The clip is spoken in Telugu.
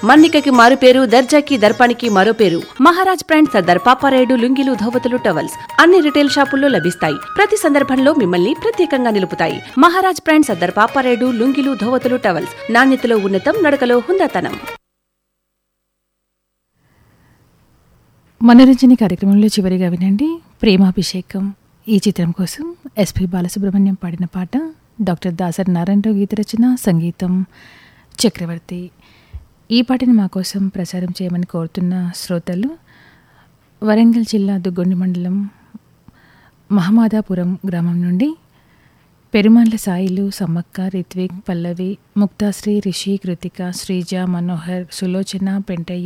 మన్నికకి మారు పేరు దర్జాకి దర్పానికి మరో పేరు మహారాజ్ బ్రాండ్ సర్దార్ పాపారాయుడు లుంగిలు ధోవతులు టవల్స్ అన్ని రిటైల్ షాపుల్లో లభిస్తాయి ప్రతి సందర్భంలో మిమ్మల్ని ప్రత్యేకంగా నిలుపుతాయి మహారాజ్ బ్రాండ్ సర్దార్ పాపారాయుడు లుంగిలు ధోవతులు టవల్స్ నాణ్యతలో ఉన్నతం నడకలో హుందాతనం మనరంజని కార్యక్రమంలో చివరిగా వినండి ప్రేమాభిషేకం ఈ చిత్రం కోసం ఎస్పి బాలసుబ్రహ్మణ్యం పాడిన పాట డాక్టర్ దాసరి నారాయణరావు గీత రచన సంగీతం చక్రవర్తి ఈ పాటని మా కోసం ప్రసారం చేయమని కోరుతున్న శ్రోతలు వరంగల్ జిల్లా దుగ్గొండి మండలం మహమాదాపురం గ్రామం నుండి పెరుమాన్ల సాయిలు సమ్మక్క రిత్విక్ పల్లవి ముక్తాశ్రీ రిషి కృతిక శ్రీజ మనోహర్ సులోచన పెంటయ్య